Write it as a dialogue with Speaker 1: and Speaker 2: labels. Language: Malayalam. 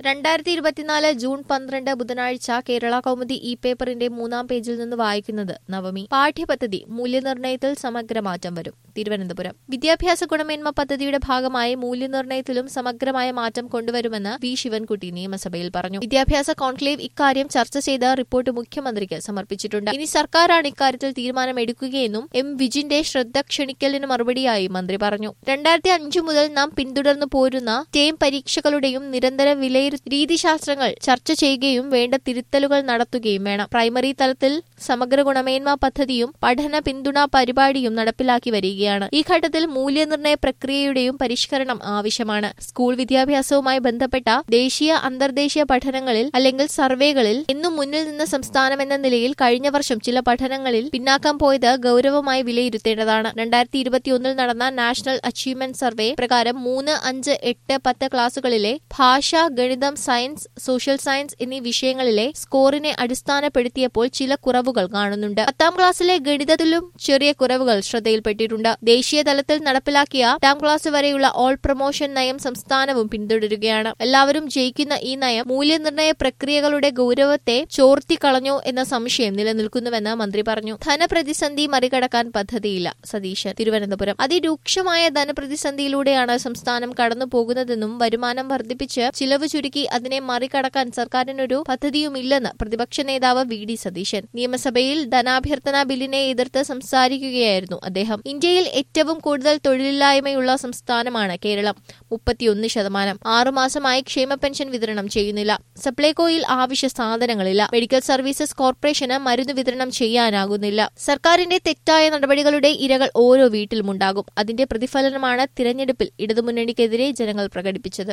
Speaker 1: രണ്ടായിരത്തി ഇരുപത്തിനാല് ജൂൺ പന്ത്രണ്ട് ബുധനാഴ്ച കേരള കൗമുദി ഇ പേപ്പറിന്റെ മൂന്നാം പേജിൽ നിന്ന് വായിക്കുന്നത് നവമി പാഠ്യപദ്ധതി മൂല്യനിർണ്ണയത്തിൽ സമഗ്ര മാറ്റം വരും തിരുവനന്തപുരം വിദ്യാഭ്യാസ ഗുണമേന്മ പദ്ധതിയുടെ ഭാഗമായി മൂല്യനിർണ്ണയത്തിലും സമഗ്രമായ മാറ്റം കൊണ്ടുവരുമെന്ന് വി ശിവൻകുട്ടി നിയമസഭയിൽ പറഞ്ഞു വിദ്യാഭ്യാസ കോൺക്ലേവ് ഇക്കാര്യം ചർച്ച ചെയ്ത് റിപ്പോർട്ട് മുഖ്യമന്ത്രിക്ക് സമർപ്പിച്ചിട്ടുണ്ട് ഇനി സർക്കാരാണ് ഇക്കാര്യത്തിൽ തീരുമാനമെടുക്കുകയെന്നും എം വിജിന്റെ ശ്രദ്ധ ക്ഷണിക്കലിന് മറുപടിയായി മന്ത്രി പറഞ്ഞു രണ്ടായിരത്തി അഞ്ചു മുതൽ നാം പിന്തുടർന്നു പോരുന്ന ടേം പരീക്ഷകളുടെയും നിരന്തര വിലയിരു രീതിശാസ്ത്രങ്ങൾ ചർച്ച ചെയ്യുകയും വേണ്ട തിരുത്തലുകൾ നടത്തുകയും വേണം പ്രൈമറി തലത്തിൽ സമഗ്ര ഗുണമേന്മ പദ്ധതിയും പഠന പിന്തുണ പരിപാടിയും നടപ്പിലാക്കി വരികയാണ് ഈ ഘട്ടത്തിൽ മൂല്യനിർണ്ണയ പ്രക്രിയയുടെയും പരിഷ്കരണം ആവശ്യമാണ് സ്കൂൾ വിദ്യാഭ്യാസവുമായി ബന്ധപ്പെട്ട ദേശീയ അന്തർദേശീയ പഠനങ്ങളിൽ അല്ലെങ്കിൽ സർവേകളിൽ എന്നും മുന്നിൽ നിന്ന സംസ്ഥാനം എന്ന നിലയിൽ കഴിഞ്ഞ വർഷം ചില പഠനങ്ങളിൽ പിന്നാക്കം പോയത് ഗൌരവമായി വിലയിരുത്തേണ്ടതാണ് രണ്ടായിരത്തി ഇരുപത്തിയൊന്നിൽ നടന്ന നാഷണൽ അച്ചീവ്മെന്റ് സർവേ പ്രകാരം മൂന്ന് അഞ്ച് എട്ട് പത്ത് ക്ലാസുകളിലെ ഭാഷ ഗണിതം സയൻസ് സോഷ്യൽ സയൻസ് എന്നീ വിഷയങ്ങളിലെ സ്കോറിനെ അടിസ്ഥാനപ്പെടുത്തിയപ്പോൾ ചില കുറവുകൾ കാണുന്നുണ്ട് പത്താം ക്ലാസ്സിലെ ഗണിതത്തിലും ചെറിയ കുറവുകൾ ശ്രദ്ധയിൽപ്പെട്ടിട്ടുണ്ട് ദേശീയ തലത്തിൽ നടപ്പിലാക്കിയ പത്താം ക്ലാസ് വരെയുള്ള ഓൾ പ്രൊമോഷൻ നയം സംസ്ഥാനവും പിന്തുടരുകയാണ് എല്ലാവരും ജയിക്കുന്ന ഈ നയം മൂല്യനിർണ്ണയ പ്രക്രിയകളുടെ ഗൌരവത്തെ ചോർത്തിക്കളഞ്ഞോ എന്ന സംശയം നിലനിൽക്കുന്നുവെന്ന് മന്ത്രി പറഞ്ഞു ധനപ്രതിസന്ധി മറികടക്കാൻ പദ്ധതിയില്ല സതീശൻ തിരുവനന്തപുരം അതിരൂക്ഷമായ ധനപ്രതിസന്ധിയിലൂടെയാണ് സംസ്ഥാനം കടന്നു പോകുന്നതെന്നും വരുമാനം വർദ്ധിപ്പിച്ച് ചിലവ് ചുരുക്കി അതിനെ മറികടക്കാൻ സർക്കാരിനൊരു പദ്ധതിയുമില്ലെന്ന് പ്രതിപക്ഷ നേതാവ് വി ഡി സതീശൻ നിയമസഭയിൽ ധനാഭ്യർത്ഥന ബില്ലിനെ എതിർത്ത് സംസാരിക്കുകയായിരുന്നു അദ്ദേഹം ഇന്ത്യയിൽ ഏറ്റവും കൂടുതൽ തൊഴിലില്ലായ്മയുള്ള സംസ്ഥാനമാണ് കേരളം മുപ്പത്തിയൊന്ന് ശതമാനം ആറുമാസമായി ക്ഷേമ പെൻഷൻ വിതരണം ചെയ്യുന്നില്ല സപ്ലൈകോയിൽ ആവശ്യ സാധനങ്ങളില്ല മെഡിക്കൽ സർവീസസ് കോർപ്പറേഷന് മരുന്ന് വിതരണം ചെയ്യാനാകുന്നില്ല സർക്കാരിന്റെ തെറ്റായ നടപടികളുടെ ഇരകൾ ഓരോ വീട്ടിലുമുണ്ടാകും അതിന്റെ പ്രതിഫലനമാണ് തിരഞ്ഞെടുപ്പിൽ ഇടതുമുന്നണിക്കെതിരെ ജനങ്ങൾ പ്രകടിപ്പിച്ചത്